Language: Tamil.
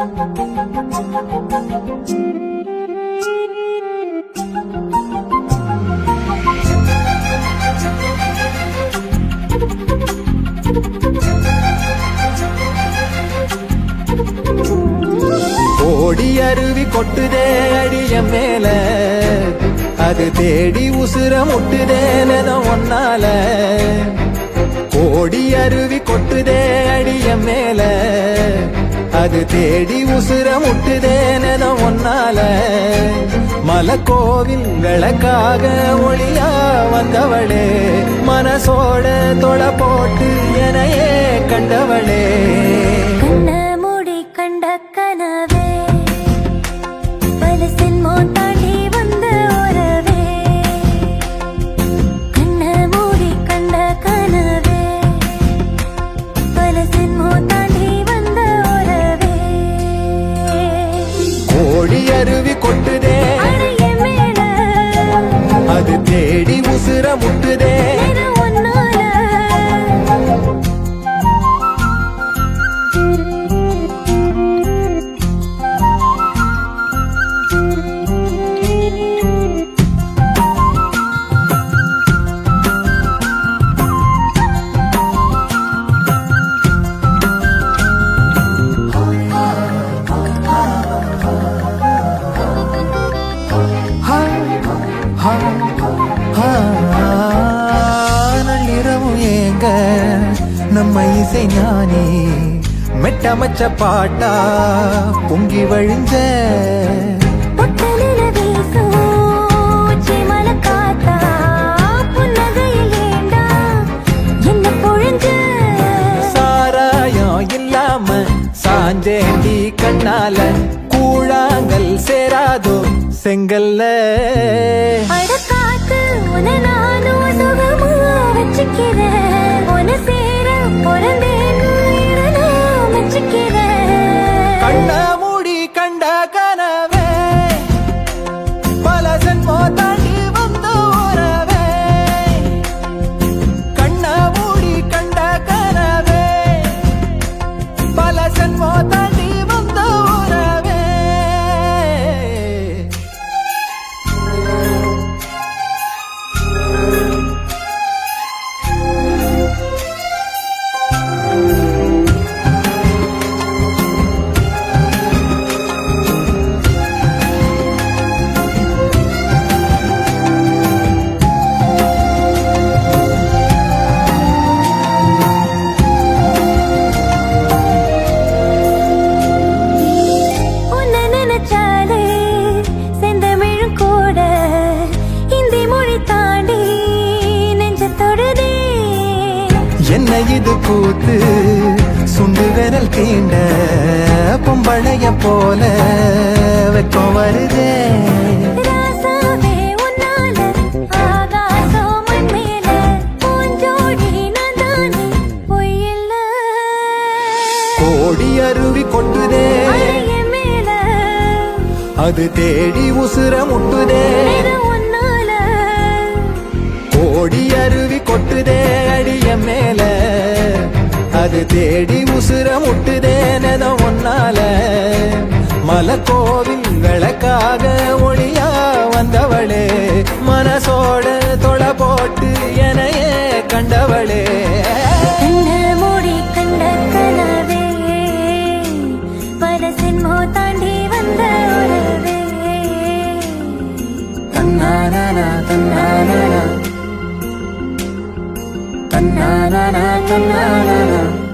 ஓடி அருவி கொட்டுதே அடிய மேல அது தேடி உசுர முட்டுதே நெதம் ஒன்னால ஓடி அருவி கொட்டுதே அடிய மேல அது தேடி உசுர முட்டுதே நெதம் ஒன்னால மலக்கோவில் விளக்காக ஒளியா வந்தவளே மனசோட தொலை போட்டு எனையே கண்டவளே கண்ண மூடி கண்ட கனவே பலசின் மோன் தாண்டி வந்த உறவே கண்ண மூடி கண்ட கனவே பலசின் மோன் தாண்டி வந்த உறவே கோடி அருவி கொட்டுதே அடைய மேல அது தேடி உசுர முட்டுதே நிற ஒன்னால ஹா, ஹா, ஹா. நள்ளிரவும் ஏங்க நம்ம இசை ஞானி மெட்டமச்ச பாட்டா பொங்கி வழிஞ்ச பொட்டலில வீசும் உச்சிமல காத்தா, புன்னகையில் ஏண்டா என்ன பொழிஞ்ச? சாராயம் இல்லாம சாஞ்சேண்டி கண்ணால கூழாங்கல் சேராதோ செங்கல்ல அட காத்து, உன்னை நானும் சுகமா வச்சுக்கிறேன். உன்னை சேர பொறந்தேன்னு இதை நான் மெச்சுக்கிறேன். கண்ண மூடி கண்ட கனவே பல சென்மோ தாண்டி வந்த உறவே கண்ண மூடி கண்ட கனவே பல சென்மோ தாண்டி வந்த உறவே உன்னை நினைச்சாலே செந்தமிழும் கூட இந்தி மொழி தாண்டி நெஞ்ச தொடுதே என்ன இது கூத்து சுண்டு விரல் தீண்ட பொம்பளைய போல வெக்கம் வருதே ராசாவே உன்னால ஆகாசம் மண் மேல பூஞ்சோடி நான் தானே பொய்யில்ல கோடி அருவி கொட்டுதே அடைய மேல அது தேடி உசுர முட்டுதே நிற ஒன்னால கோடி அருவி கொட்டுதே அடிய மேல அது தேடி உசுர முட்டுதே நெதம் ஒன்னால மலக்கோவில் விளக்காக ஒளியா வந்தவளே மனசோட தொலை போட்டு எனையே கண்டவளே கண்ண மூடி கண்ட கனவே பலசின் மோ தாண்டி வந்த உறவே தன்னானா தன்னானா தன்னானா தன்னானா